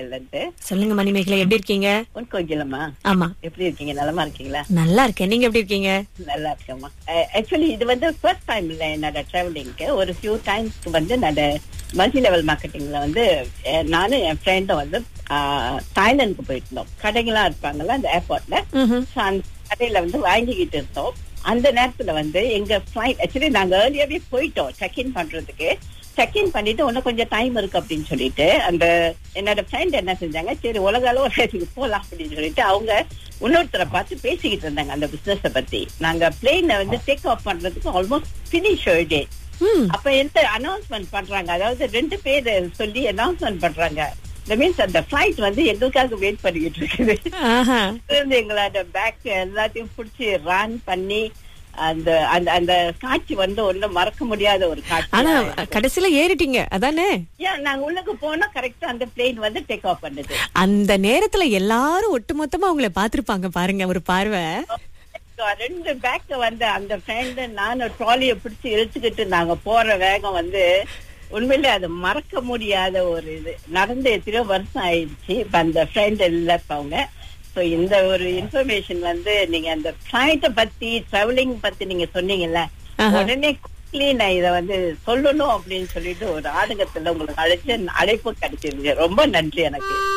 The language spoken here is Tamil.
மணிமேகல்ல இருந்து சொல்லுங்க மணிமேகலை எப்படி இருக்கீங்க உன் கோகிலம்மா ஆமா எப்படி இருக்கீங்க நலமா இருக்கீங்களா நல்லா இருக்கேன் நீங்க எப்படி இருக்கீங்க நல்லா இருக்கேம்மா ஆக்சுவலி இது வந்து ஃபர்ஸ்ட் டைம் இல்ல என்னோட டிராவலிங்க்கு ஒரு ஃபியூ டைம்ஸ்க்கு வந்து என்னோட மல்டி லெவல் மார்க்கெட்டிங்ல வந்து அஹ், நானும் என் ஃப்ரெண்டும் வந்து தாய்லாந்துக்கு போயிருந்தோம் கடைகள்லாம் இருப்பாங்கல்ல அந்த ஏர்போர்ட்ல ம்ஹும். So, அந்த கடையில வந்து வாங்கிக்கிட்டு இருந்தோம் அந்த நேரத்துல வந்து எங்க ஃபிளைட் ஆக்சுவலி நாங்க ஏர்லியாவே போயிட்டோம் செக் இன் பண்றதுக்கு செக் இன் பண்ணிட்டு இன்னும் கொஞ்சம் டைம் இருக்கு அப்படின்னு சொல்லிட்டு அந்த என்னோட ஃப்ரெண்ட் என்ன செஞ்சாங்க சரி உலக அளவு ரேட்டுக்கு போலாம் அப்படின்னு சொல்லிட்டு அவங்க இன்னொருத்தரை பார்த்து பேசிக்கிட்டு இருந்தாங்க அந்த பிசினஸ பத்தி நாங்க பிளேனை வந்து டேக் ஆஃப் பண்றதுக்கு ஆல்மோஸ்ட் பினிஷ் டே ம். அப்ப எந்த அனௌன்ஸ்மெண்ட் பண்றாங்க அதாவது ரெண்டு பேர் சொல்லி அனௌன்ஸ்மெண்ட் பண்றாங்க மீன்ஸ் அந்த ஃபிளைட் வந்து எங்களுக்காக வெயிட் பண்ணிக்கிட்டு இருக்குது ஆஹா. இருந்து எங்களோட பேக் எல்லாத்தையும் புடிச்சு ரன் பண்ணி அந்த அந்த அந்த காட்சி வந்து ஒண்ணும் மறக்க முடியாத ஒரு ஆனா காட்சி கடைசியில ஏறிட்டீங்க அதானே ஏன் நாங்க உள்ளுக்கு போனா கரெக்டா அந்த பிளேன் வந்து டேக் ஆஃப் பண்ணுது அந்த நேரத்துல எல்லாரும் ஒட்டுமொத்தமா உங்களை பாத்திருப்பாங்க பாருங்க ஒரு பார்வை So, ரெண்டு பேக் வந்து அந்த ஃப்ரெண்ட் நானும் ட்ராலியை பிடிச்சு இழுத்துக்கிட்டு நாங்க போற வேகம் வந்து உண்மையிலே அது மறக்க முடியாத ஒரு இது நடந்து எத்தனையோ வருஷம் ஆயிடுச்சு இப்ப அந்த ஃப்ரெண்ட் இல்ல இப்ப அவங்க சோ இந்த ஒரு இன்ஃபர்மேஷன் வந்து நீங்க அந்த ஃபிளைட்ட பத்தி டிராவலிங் பத்தி நீங்க சொன்னீங்கல்ல ஆஹா. உடனே quickly நான் இத வந்து சொல்லணும் அப்படின்னு சொல்லிட்டு ஒரு ஆதங்கத்துல உங்களுக்கு அழைச்சு அழைப்பு கிடைச்சிருங்க ரொம்ப நன்றி எனக்கு